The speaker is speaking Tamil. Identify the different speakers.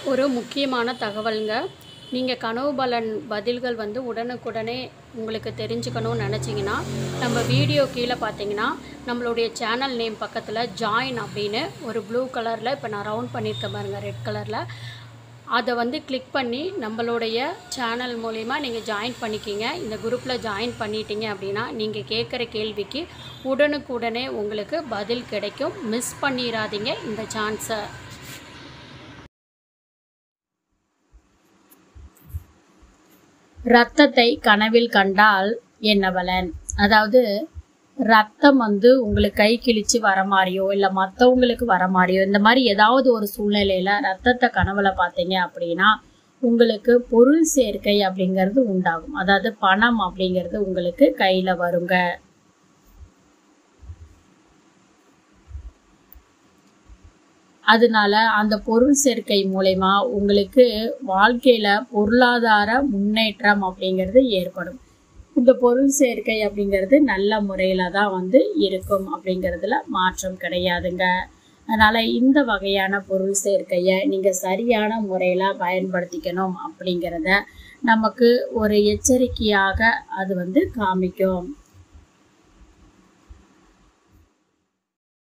Speaker 1: ஒரு முக்கியமான தகவலுங்க நீங்கள் கனவு பலன் பதில்கள் வந்து உடனுக்குடனே உங்களுக்கு தெரிஞ்சுக்கணும்னு நினச்சிங்கன்னா நம்ம வீடியோ கீழே பார்த்தீங்கன்னா நம்மளுடைய சேனல் நேம் பக்கத்தில் ஜாயின் அப்படின்னு ஒரு ப்ளூ கலரில் இப்போ நான் ரவுண்ட் பண்ணியிருக்கேன் பாருங்கள் ரெட் கலரில் அதை வந்து கிளிக் பண்ணி நம்மளுடைய சேனல் மூலிமா நீங்கள் ஜாயின் பண்ணிக்கிங்க இந்த குரூப்பில் ஜாயின் பண்ணிட்டீங்க அப்படின்னா நீங்கள் கேட்குற கேள்விக்கு உடனுக்குடனே உங்களுக்கு பதில் கிடைக்கும் மிஸ் பண்ணிடாதீங்க இந்த சான்ஸை ரத்தத்தை கனவில் கண்டால் என்ன பலன் அதாவது ரத்தம் வந்து உங்களுக்கு கை கிழிச்சு வர மாதிரியோ இல்லை மற்றவங்களுக்கு வர மாதிரியோ இந்த மாதிரி ஏதாவது ஒரு சூழ்நிலையில் ரத்தத்தை கனவுல பார்த்தீங்க அப்படின்னா உங்களுக்கு பொருள் சேர்க்கை அப்படிங்கிறது உண்டாகும் அதாவது பணம் அப்படிங்கிறது உங்களுக்கு கையில் வருங்க அதனால அந்த பொருள் சேர்க்கை மூலயமா உங்களுக்கு வாழ்க்கையில பொருளாதார முன்னேற்றம் அப்படிங்கிறது ஏற்படும் இந்த பொருள் சேர்க்கை அப்படிங்கிறது நல்ல முறையில தான் வந்து இருக்கும் அப்படிங்கிறதுல மாற்றம் கிடையாதுங்க அதனால இந்த வகையான பொருள் சேர்க்கையை நீங்க சரியான முறையில பயன்படுத்திக்கணும் அப்படிங்கிறத நமக்கு ஒரு எச்சரிக்கையாக அது வந்து காமிக்கும்